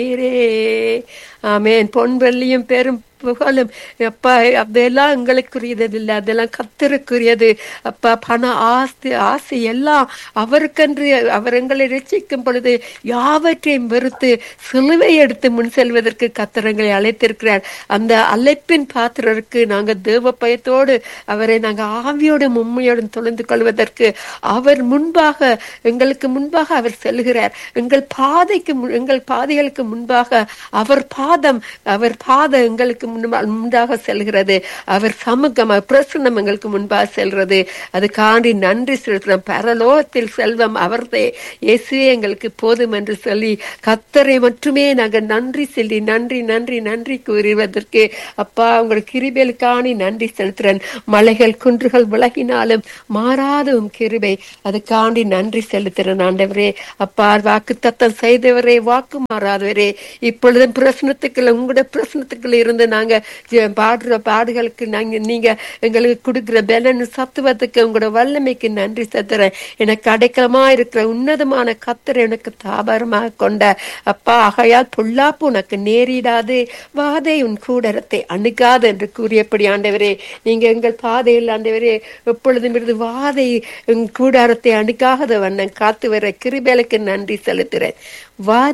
நீரே ஆமேன் பொன் வெள்ளியும் பெரும் புகழும் அப்பா அதெல்லாம் எங்களுக்குரியது இல்லை அதெல்லாம் கத்தருக்குரியது அப்பா பண ஆஸ்தி ஆசை எல்லாம் அவருக்கென்று அவர் எங்களை ரசிக்கும் பொழுது யாவற்றையும் வெறுத்து சிலுவை எடுத்து முன் செல்வதற்கு கத்தரங்களை அழைத்திருக்கிறார் அந்த அழைப்பின் பாத்திரருக்கு நாங்கள் தேவ பயத்தோடு அவரை நாங்கள் ஆவியோடும் உண்மையோடும் தொலைந்து கொள்வதற்கு அவர் முன்பாக எங்களுக்கு முன்பாக அவர் செல்கிறார் எங்கள் பாதைக்கு மு- எங்கள் பாதைகளுக்கு முன்பாக அவர் பாதம் அவர் பாதம் எங்களுக்கு முன்பா- முன்பாக செல்கிறது அவர் சமூகம் அவர் பிரசன்னம் எங்களுக்கு முன்பாக செல்கிறது அதுக்காண்டி நன்றி செலுத்துறோம் பரலோகத்தில் செல்வம் அவர்தே இயேசுவே எங்களுக்கு போதும் என்று சொல்லி கத்தரை மட்டுமே நாங்கள் நன்றி சொல்லி நன்றி நன்றி நன்றி கூறுவதற்கு அப்பா உங்கள் கிருபைகளுக்காணி நன்றி செலுத்துறேன் மலைகள் குன்றுகள் விலகினாலும் மாறாத உம் கிருபை அதுக்காண்டி நன்றி செலுத்துறேன் ஆண்டவரே அப்பா வாக்கு தத்தம் செய்தவரே வாக்கு மாறாதவரே இப்பொழுதும் பிரச்சனத்துக்குள்ள உங்களோட பிரச்சனத்துக்குள்ள இருந்து நாங்க ஜெ- பாடுற பாடுகளுக்கு நாங்க நீங்க எங்களுக்கு கொடுக்கிற பலன் சத்துவத்துக்கு உங்களோட வல்லமைக்கு நன்றி செலுத்துறேன் எனக்கு அடைக்கலமா இருக்கிற உன்னதமான கத்தரை எனக்கு தாபாரமாக கொண்ட அப்பா ஆகையால் பொல்லாப்பு உனக்கு நேரிடாது வாதை உன் கூடரத்தை அணுகாது என்று கூறியபடி ஆண்டவரே நீங்க எங்கள் பாதையில் ஆண்டவரே எப்பொழுதும் இருந்து வாதை உன் கூடாரத்தை அணுகாத வண்ணம் காத்து வர கிருபேலுக்கு நன்றி செலுத்துறேன் வா